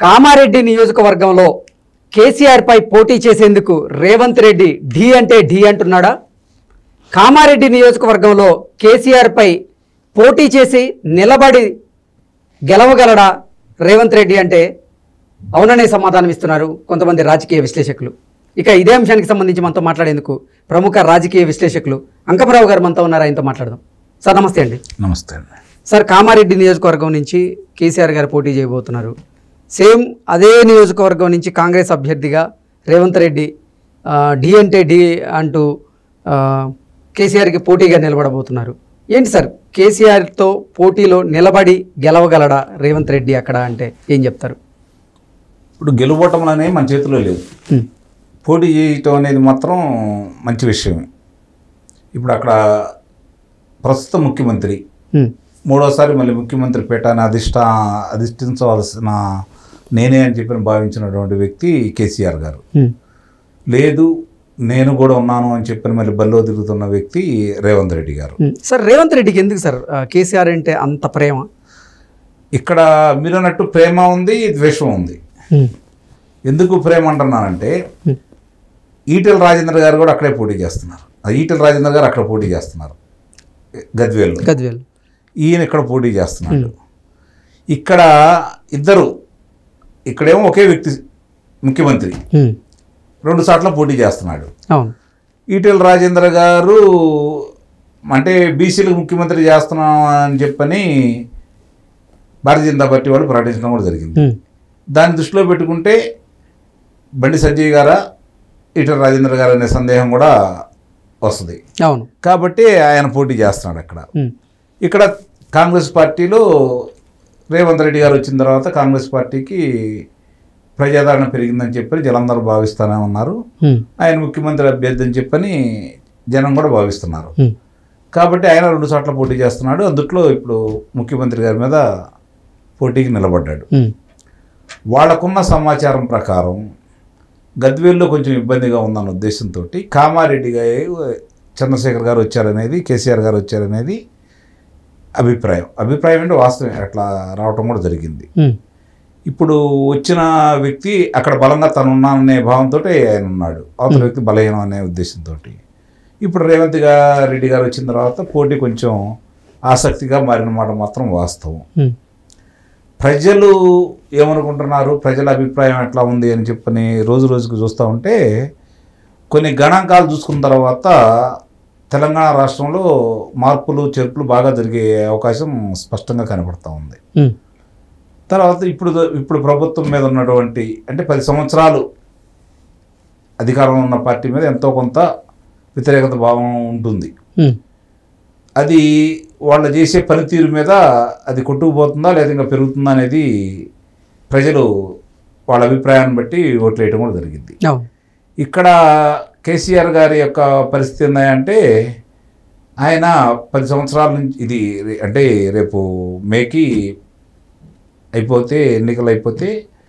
కామారెడ్డి నియోజకవర్గంలో కేసీఆర్ పై పోటీ చేసేందుకు రేవంత్ రెడ్డి ఢీ అంటే ఢీ అంటున్నాడా కామారెడ్డి నియోజకవర్గంలో కేసీఆర్ పై పోటీ చేసి నిలబడి గెలవగలడా రేవంత్ రెడ్డి అంటే అవుననే సమాధానం ఇస్తున్నారు కొంతమంది రాజకీయ విశ్లేషకులు ఇక ఇదే అంశానికి సంబంధించి మనతో మాట్లాడేందుకు ప్రముఖ రాజకీయ విశ్లేషకులు అంకమరావు గారు మనతో ఉన్నారు ఆయనతో మాట్లాడదాం సార్ నమస్తే అండి నమస్తే అండి సార్ కామారెడ్డి నియోజకవర్గం నుంచి కేసీఆర్ గారు పోటీ చేయబోతున్నారు సేమ్ అదే నియోజకవర్గం నుంచి కాంగ్రెస్ అభ్యర్థిగా రేవంత్ రెడ్డి ఆ, డి అంటే డి అంటూ ఆ, కేసీఆర్కి పోటీగా నిలబడబోతున్నారు ఏంటి సార్ కేసీఆర్తో పోటీలో నిలబడి గెలవగలడా రేవంత్ రెడ్డి అక్కడ అంటే ఏం చెప్తారు ఇప్పుడు గెలుపోవటం అనేవి మన చేతిలో లేవు హ్మ్. పోటీ చేయటం అనేది మాత్రం మంచి విషయమే ఇప్పుడు అక్కడ ప్రస్తుత ముఖ్యమంత్రి హ్మ్. మూడోసారి మళ్ళీ ముఖ్యమంత్రి పీఠాన్ని అధిష్ట అధిష్ఠించవలసిన నేనే అని చెప్పి భావించినటువంటి వ్యక్తి కేసీఆర్ గారు హ్మ్. లేదు నేను కూడా ఉన్నాను అని చెప్పి మళ్ళీ బల్లో తిరుగుతున్న వ్యక్తి రేవంత్ రెడ్డి గారు హ్మ్. సార్ రేవంత్ రెడ్డికి ఎందుకు సార్ ఆ, కేసీఆర్ అంటే అంత ప్రేమ ఇక్కడ మీరు అన్నట్టు ప్రేమ ఉంది ద్వేషం ఉంది హ్మ్. ఎందుకు ప్రేమ అంటున్నానంటే హ్మ్. ఈటెల రాజేంద్ర గారు కూడా అక్కడే పోటీ చేస్తున్నారు ఆ ఈటెల రాజేంద్ర గారు అక్కడ పోటీ చేస్తున్నారు గద్వేల్లో గద్వేల్ ఈయన ఇక్కడ పోటీ చేస్తున్నాడు ఇక్కడ ఇద్దరు ఇక్కడేమో ఒకే వ్యక్తి ముఖ్యమంత్రి హ్మ్. రెండు సార్లు పోటీ చేస్తున్నాడు అవును ఈటెల రాజేంద్ర గారు అంటే బీసీలకు ముఖ్యమంత్రి చేస్తున్నాం అని చెప్పని భారతీయ జనతా పార్టీ వాళ్ళు ప్రకటించడం కూడా జరిగింది హ్మ్. దాన్ని దృష్టిలో పెట్టుకుంటే బండి సంజయ్ గారా ఈటెల రాజేంద్ర గారు అనే సందేహం కూడా వస్తుంది అవును కాబట్టి ఆయన పోటీ చేస్తున్నాడు అక్కడ హ్మ్. ఇక్కడ కాంగ్రెస్ పార్టీలో రేవంత్ రెడ్డి గారు వచ్చిన తర్వాత కాంగ్రెస్ పార్టీకి ప్రజాదరణ పెరిగిందని చెప్పి జలందరూ భావిస్తూనే ఉన్నారు హ్మ్. ఆయన ముఖ్యమంత్రి అభ్యర్థి అని చెప్పని జనం కూడా భావిస్తున్నారు హ్మ్. కాబట్టి ఆయన రెండు చోట్ల పోటీ చేస్తున్నాడు అందుట్లో ఇప్పుడు ముఖ్యమంత్రి గారి మీద పోటీకి నిలబడ్డాడు హ్మ్. వాళ్ళకున్న సమాచారం ప్రకారం గద్వేల్లో కొంచెం ఇబ్బందిగా ఉందన్న ఉద్దేశంతో కామారెడ్డి గారు చంద్రశేఖర్ గారు వచ్చారనేది కేసీఆర్ గారు వచ్చారనేది అభిప్రాయం అభిప్రాయం అంటే వాస్తవం అట్లా రావటం కూడా జరిగింది హ్మ్. ఇప్పుడు వచ్చిన వ్యక్తి అక్కడ బలంగా తను ఉన్నాననే భావంతో ఆయన ఉన్నాడు అవతల వ్యక్తి బలహీనం అనే ఉద్దేశంతో ఇప్పుడు రేవంత్ గా రెడ్డి గారు వచ్చిన తర్వాత పోటీ కొంచెం ఆసక్తిగా మారిన మాట మాత్రం వాస్తవం హ్మ్. ప్రజలు ఏమనుకుంటున్నారు ప్రజల అభిప్రాయం ఎట్లా ఉంది అని చెప్పని రోజు రోజుకు చూస్తూ ఉంటే కొన్ని గణాంకాలు చూసుకున్న తర్వాత తెలంగాణ రాష్ట్రంలో మార్పులు చేర్పులు బాగా జరిగే అవకాశం స్పష్టంగా కనపడతా ఉంది హ్మ్. తర్వాత ఇప్పుడు ఇప్పుడు ప్రభుత్వం మీద ఉన్నటువంటి అంటే పది సంవత్సరాలు అధికారంలో ఉన్న పార్టీ మీద ఎంతో కొంత వ్యతిరేకత భావం ఉంటుంది హ్మ్. అది వాళ్ళు చేసే పనితీరు మీద అది కొట్టుకుపోతుందా లేదా ఇంకా పెరుగుతుందా అనేది ప్రజలు వాళ్ళ అభిప్రాయాన్ని బట్టి ఓట్లు వేయడం కూడా జరిగింది అవును ఇక్కడ కేసీఆర్ గారి యొక్క పరిస్థితి ఏంటంటే ఆయన పది సంవత్సరాల నుంచి ఇది రే- అంటే రేపు మేకి అయిపోతే ఎన్నికలు అయిపోతే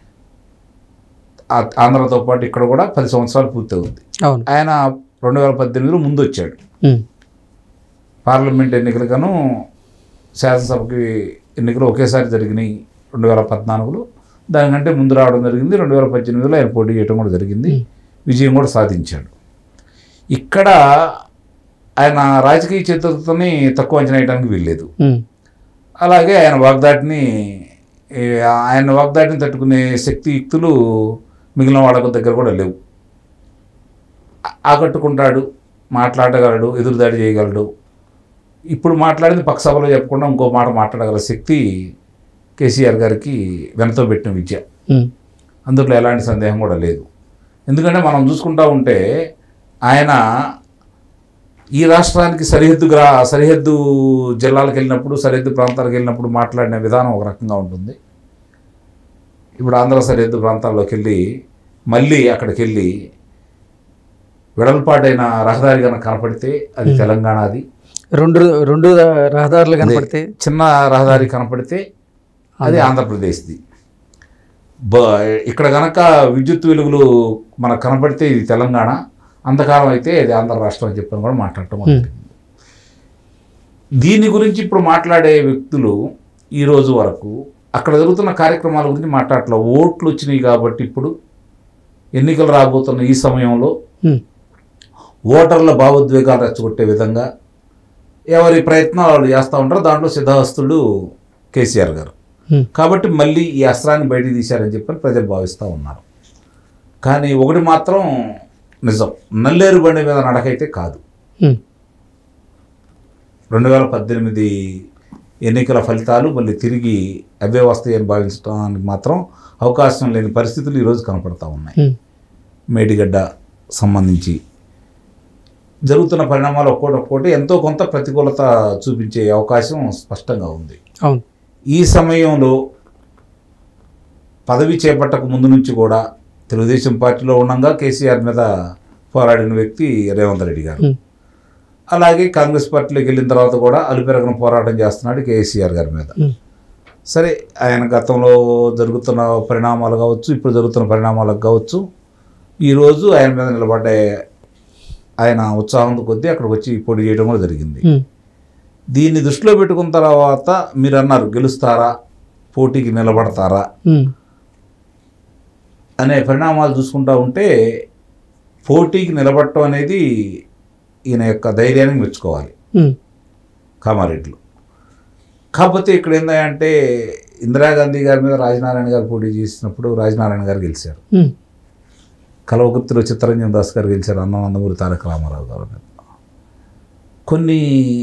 ఆ- ఆంధ్రతో పాటు ఇక్కడ కూడా పది సంవత్సరాలు పూర్తవుతుంది అవును ఆయన రెండు వేల పద్దెనిమిదిలో ముందు వచ్చాడు హ్మ్. పార్లమెంట్ ఎన్నికలుగాను శాసనసభకి ఎన్నికలు ఒకేసారి జరిగినాయి రెండు వేల పద్నాలుగులో దానికంటే ముందు రావడం జరిగింది రెండు వేల పద్దెనిమిదిలో ఆయన పోటీ చేయడం కూడా జరిగింది విజయం కూడా సాధించాడు ఇక్కడ ఆయన రాజకీయ చతురతని తక్కువ అంచనా వేయడానికి వీల్లేదు హ్మ్. అలాగే ఆయన వాగ్దాటిని ఏ, ఆయన వాగ్దాటిని తట్టుకునే శక్తి యుక్తులు మిగిలిన వాళ్ళ దగ్గర కూడా లేవు ఆ- ఆకట్టుకుంటాడు మాట్లాడగలడు ఎదురుదాడి చేయగలడు ఇప్పుడు మాట్లాడింది పక్క సభలో చెప్పకుండా ఇంకో మాట మాట్లాడగల శక్తి కేసీఆర్ గారికి వెనతో పెట్టిన విద్య హ్మ్. అందులో ఎలాంటి సందేహం కూడా లేదు ఎందుకంటే మనం చూసుకుంటా ఉంటే ఆయన ఈ రాష్ట్రానికి సరిహద్దు గ్రా సరిహద్దు జిల్లాలకు వెళ్ళినప్పుడు సరిహద్దు ప్రాంతాలకు వెళ్ళినప్పుడు మాట్లాడిన విధానం ఒక రకంగా ఉంటుంది ఇప్పుడు ఆంధ్ర సరిహద్దు ప్రాంతాల్లోకి వెళ్ళి మళ్ళీ అక్కడికి వెళ్ళి వెడల్పాటైన రహదారి కనుక కనపడితే అది తెలంగాణది రెండు రెండు రహదారులు కనపడితే చిన్న రహదారి కనపడితే అది ఆంధ్రప్రదేశ్ది బ ఇక్కడ కనుక విద్యుత్ వెలుగులు మనకు కనపడితే ఇది తెలంగాణ అంతకాలం అయితే ఇది ఆంధ్ర రాష్ట్రం అని చెప్పని కూడా మాట్లాడటం Hmm. జరిగింది. దీని గురించి ఇప్పుడు మాట్లాడే వ్యక్తులు ఈ రోజు వరకు అక్కడ జరుగుతున్న కార్యక్రమాల గురించి మాట్లాడట్లా ఓట్లు వచ్చినాయి కాబట్టి ఇప్పుడు ఎన్నికలు రాబోతున్న ఈ సమయంలో ఉమ్, ఓటర్ల భావోద్వేగాలు రెచ్చగొట్టే విధంగా ఎవరి ప్రయత్నాలు వాళ్ళు చేస్తూ ఉంటారో దాంట్లో సిద్ధహస్తుడు కేసీఆర్ గారు ఉమ్, కాబట్టి మళ్ళీ ఈ అస్త్రాన్ని బయటికి తీశారని చెప్పని ప్రజలు భావిస్తూ ఉన్నారు కానీ ఒకటి మాత్రం నిజం నల్లేరు బండి మీద నడకైతే కాదు ఉమ్, రెండు వేల పద్దెనిమిది ఎన్నికల ఫలితాలు మళ్ళీ తిరిగి అవే వస్తాయని భావించడానికి మాత్రం అవకాశం లేని పరిస్థితులు ఈరోజు కనపడతా ఉన్నాయి ఉమ్, మేడిగడ్డ సంబంధించి జరుగుతున్న పరిణామాలు ఒక్కోటి ఒక్కోటి ఎంతో కొంత ప్రతికూలత చూపించే అవకాశం స్పష్టంగా ఉంది అవును ఈ సమయంలో పదవి చేపట్టక ముందు నుంచి కూడా తెలుగుదేశం పార్టీలో ఉండగా కేసీఆర్ మీద పోరాడిన వ్యక్తి రేవంత్ రెడ్డి గారు ఉమ్, అలాగే కాంగ్రెస్ పార్టీలోకి వెళ్ళిన తర్వాత కూడా అలుపెరగన పోరాటం చేస్తున్నాడు కేసీఆర్ గారి మీద ఉమ్, సరే ఆయన గతంలో జరుగుతున్న పరిణామాలు కావచ్చు ఇప్పుడు జరుగుతున్న పరిణామాలకు కావచ్చు ఈరోజు ఆయన మీద నిలబడ్డే ఆయన ఉత్సాహం కొద్దీ అక్కడికి వచ్చి పోటీ చేయడం కూడా జరిగింది ఉమ్, దీన్ని దృష్టిలో పెట్టుకున్న తర్వాత మీరు అన్నారు గెలుస్తారా పోటీకి నిలబడతారా ఉమ్, అనే పరిణామాలు చూసుకుంటా ఉంటే పోటీకి నిలబడటం అనేది ఈయన యొక్క ధైర్యాన్ని మెచ్చుకోవాలి ఉమ్, కామారెడ్డిలో కాకపోతే ఇక్కడ ఏంటంటే ఇందిరాగాంధీ గారి మీద రాజనారాయణ గారు పోటీ చేసినప్పుడు రాజనారాయణ గారు గెలిచారు ఉమ్, కలవగుప్తిలో చిత్తరంజన్ దాస్ గారు గెలిచారు అన్ననందమూరి తారక రామారావు గారు మీద కొన్ని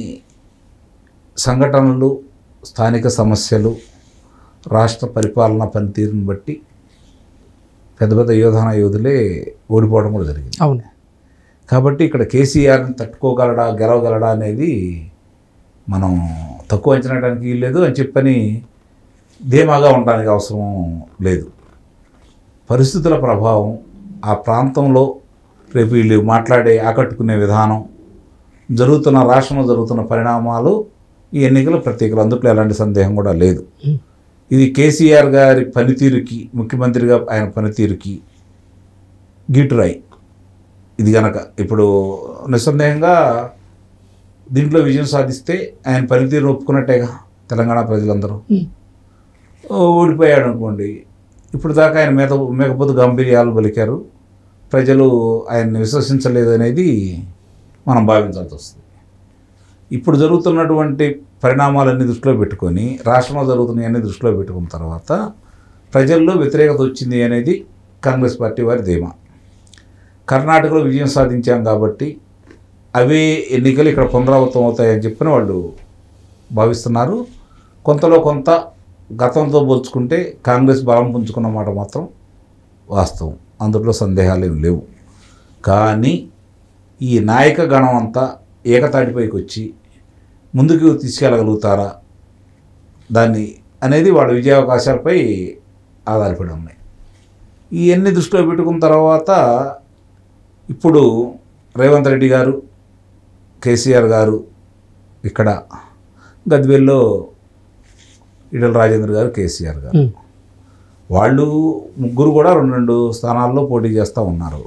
సంఘటనలు స్థానిక సమస్యలు రాష్ట్ర పరిపాలన పనితీరుని బట్టి పెద్ద పెద్ద యోధన యోధులే ఓడిపోవడం కూడా జరిగింది అవును కాబట్టి ఇక్కడ కేసీఆర్ని తట్టుకోగలడా గెలవగలడా అనేది మనం తక్కువ అంచనాడానికి వీల్లేదు అని చెప్పని ధీమాగా ఉండడానికి అవసరం లేదు పరిస్థితుల ప్రభావం ఆ ప్రాంతంలో రేపు వీళ్ళు మాట్లాడే ఆకట్టుకునే విధానం జరుగుతున్న రాష్ట్రంలో జరుగుతున్న పరిణామాలు ఈ ఎన్నికల ప్రత్యేకలు అందుట్లో ఎలాంటి సందేహం కూడా లేదు ఉమ్, ఇది కేసీఆర్ గారి పనితీరుకి ముఖ్యమంత్రిగా ఆయన పనితీరుకి గీటురాయి ఇది గనక ఇప్పుడు నిస్సందేహంగా దీంట్లో విజయం సాధిస్తే ఆయన పనితీరు ఒప్పుకున్నట్టేగా తెలంగాణ ప్రజలందరూ ఉమ్, ఓ, ఓడిపోయాడు అనుకోండి ఇప్పుడు దాకా ఆయన మీద మేకపోతు గంభీర్యాలు పలికారు ప్రజలు ఆయన్ని విశ్వసించలేదు అనేది మనం భావించాల్సి వస్తుంది ఇప్పుడు జరుగుతున్నటువంటి పరిణామాలన్నీ దృష్టిలో పెట్టుకొని రాష్ట్రంలో జరుగుతున్నాయన్నీ దృష్టిలో పెట్టుకున్న తర్వాత ప్రజల్లో వ్యతిరేకత వచ్చింది అనేది కాంగ్రెస్ పార్టీ వారి ధీమా కర్ణాటకలో విజయం సాధించాం కాబట్టి అవే ఎన్నికలు ఇక్కడ పునరావృతం అవుతాయని చెప్పిన వాళ్ళు భావిస్తున్నారు కొంతలో కొంత గతంతో పోల్చుకుంటే కాంగ్రెస్ బలం పుంజుకున్న మాట మాత్రం వాస్తవం అందులో సందేహాలు ఏమి లేవు కానీ ఈ నాయక గణం అంతా ఏకతాటిపైకి వచ్చి ముందుకు తీసుకెళ్ళగలుగుతారా దాన్ని అనేది వాళ్ళ విజయావకాశాలపై ఆధారపడి ఉన్నాయి ఇవన్నీ దృష్టిలో పెట్టుకున్న తర్వాత ఇప్పుడు రేవంత్ రెడ్డి గారు కేసీఆర్ గారు ఇక్కడ గద్వేల్లో ఈటల రాజేంద్ర గారు కేసీఆర్ గారు ఉమ్, వాళ్ళు ముగ్గురు కూడా రెండు రెండు స్థానాల్లో పోటీ చేస్తూ ఉన్నారు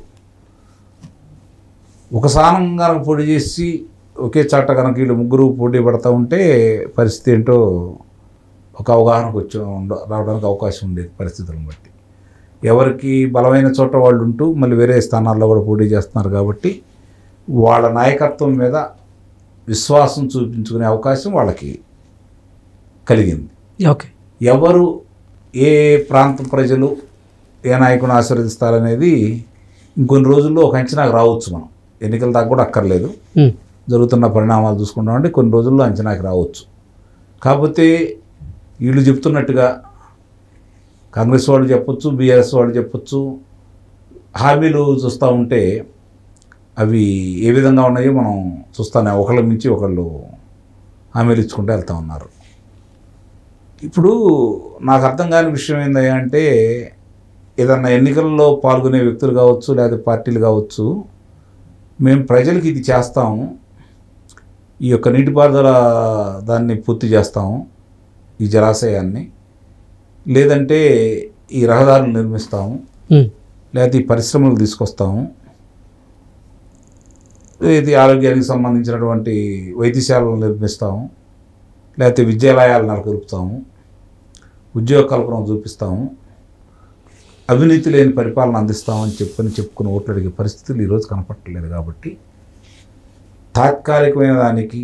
ఒక స్థానం కనుక పోటీ చేసి ఒకే చాట కనుక వీళ్ళు ముగ్గురు పోటీ పడతా ఉంటే పరిస్థితి ఏంటో ఒక అవగాహనకు వచ్చి ఉండ రావడానికి అవకాశం ఉండేది పరిస్థితులను బట్టి ఎవరికి బలమైన చోట వాళ్ళు ఉంటూ మళ్ళీ వేరే స్థానాల్లో కూడా పోటీ చేస్తున్నారు కాబట్టి వాళ్ళ నాయకత్వం మీద విశ్వాసం చూపించుకునే అవకాశం వాళ్ళకి కలిగింది ఓకే ఎవరు ఏ ప్రాంత ప్రజలు ఏ నాయకుని ఆశీర్వదిస్తారనేది ఇంకొన్ని రోజుల్లో ఒక అంచనాకు రావచ్చు మనం ఎన్నికల దాకా కూడా అక్కర్లేదు ఉమ్, జరుగుతున్న పరిణామాలు చూసుకుంటామంటే కొన్ని రోజుల్లో అంచనాకి రావచ్చు కాకపోతే వీళ్ళు చెప్తున్నట్టుగా కాంగ్రెస్ వాళ్ళు చెప్పొచ్చు బీఆర్ఎస్ వాళ్ళు చెప్పొచ్చు హామీలు చూస్తూ ఉంటే అవి ఏ విధంగా ఉన్నాయో మనం చూస్తానే ఒకళ్ళ మించి ఒకళ్ళు హామీలు ఇచ్చుకుంటూ వెళ్తూ ఉన్నారు ఇప్పుడు నాకు అర్థం కాని విషయం ఏందయ్యా అంటే ఏదన్నా ఎన్నికల్లో పాల్గొనే వ్యక్తులు కావచ్చు లేదా పార్టీలు కావచ్చు మేము ప్రజలకి ఇది చేస్తాము ఈ యొక్క నీటిపారుదల దాన్ని పూర్తి చేస్తాము ఈ జలాశయాన్ని లేదంటే ఈ రహదారులు నిర్మిస్తాము ఉమ్, లేకపోతే ఈ పరిశ్రమలు తీసుకొస్తాము ఇది ఆరోగ్యానికి సంబంధించినటువంటి వైద్యశాలను నిర్మిస్తాము లేకపోతే విద్యాలయాలు నెలకొల్పుతాము ఉద్యోగ కల్పన చూపిస్తాము అవినీతి లేని పరిపాలన అందిస్తామని చెప్పని చెప్పుకుని ఓట్లు అడిగే పరిస్థితులు ఈరోజు కనపట్టలేదు కాబట్టి తాత్కాలికమైన దానికి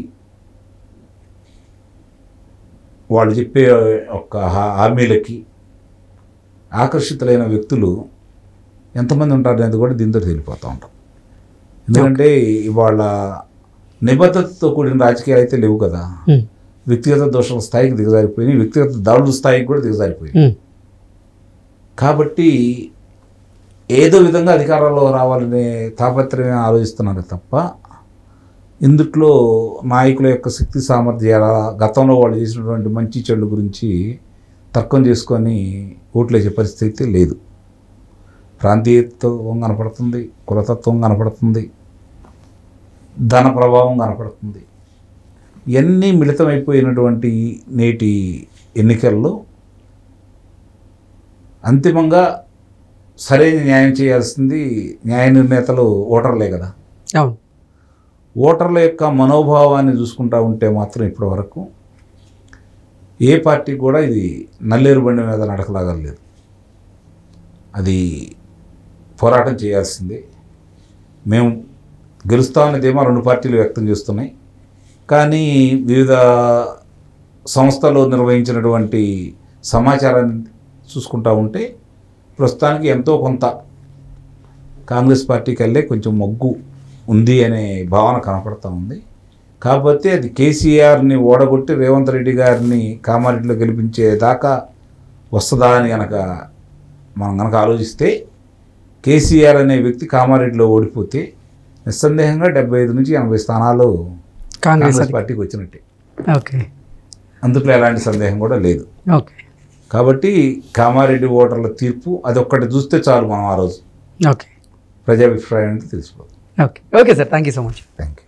వాళ్ళు చెప్పే ఒక హా- హామీలకి ఆకర్షితులైన వ్యక్తులు ఎంతమంది ఉంటారు అనేది కూడా దీంతో తెలిపోతూ ఉంటాం ఎందుకంటే ఇవాళ నిబద్ధతతో కూడిన రాజకీయాలు అయితే లేవు కదా ఉమ్, వ్యక్తిగత దోషాల స్థాయికి దిగజారిపోయినాయి వ్యక్తిగత దాడుల స్థాయికి కూడా దిగజారిపోయినాయి ఉమ్, కాబట్టి ఏదో విధంగా అధికారంలో రావాలనే తాపత్రమే ఆలోచిస్తున్నారు తప్ప ఇందుట్లో నాయకుల యొక్క శక్తి సామర్థ్యాల గతంలో వాళ్ళు చేసినటువంటి మంచి చెడు గురించి తర్కం చేసుకొని ఓట్లేసే పరిస్థితి అయితే లేదు ప్రాంతీయత్వం కనపడుతుంది కులతత్వం కనపడుతుంది ధన ప్రభావం కనపడుతుంది ఇవన్నీ మిళితమైపోయినటువంటి నేటి ఎన్నికల్లో అంతిమంగా సరైన న్యాయం చేయాల్సింది న్యాయ నిర్ణేతలు ఓటర్లే కదా అవును ఓటర్ల యొక్క మనోభావాన్ని చూసుకుంటా ఉంటే మాత్రం ఇప్పటి వరకు ఏ పార్టీ కూడా ఇది నల్లేరు బండి మీద నడకలాగలేదు అది పోరాటం చేయాల్సిందే మేము గెలుస్తామనేదేమో రెండు పార్టీలు వ్యక్తం చేస్తున్నాయి కానీ వివిధ సంస్థలు నిర్వహించినటువంటి సమాచారాన్ని చూసుకుంటా ఉంటే ప్రస్తుతానికి ఎంతో కొంత కాంగ్రెస్ పార్టీకి వెళ్ళే కొంచెం మొగ్గు ఉంది అనే భావన కనపడతా ఉంది కాకపోతే అది కేసీఆర్ని ఓడగొట్టి రేవంత్ రెడ్డి గారిని కామారెడ్డిలో గెలిపించేదాకా వస్తుందా అని కనుక మనం కనుక ఆలోచిస్తే కేసీఆర్ అనే వ్యక్తి కామారెడ్డిలో ఓడిపోతే నిస్సందేహంగా డెబ్బై ఐదు నుంచి ఎనభై స్థానాలు కాంగ్రెస్ కాంగ్రెస్ అది. పార్టీకి వచ్చినట్టే ఓకే అందులో ఎలాంటి సందేహం కూడా లేదు ఓకే కాబట్టి కామారెడ్డి ఓటర్ల తీర్పు అదొక్కటి చూస్తే చాలు మనం ఆ రోజు ఓకే ప్రజాభిప్రాయం అంటే తెలిసిపోతుంది okay okay sir thank you so much thank you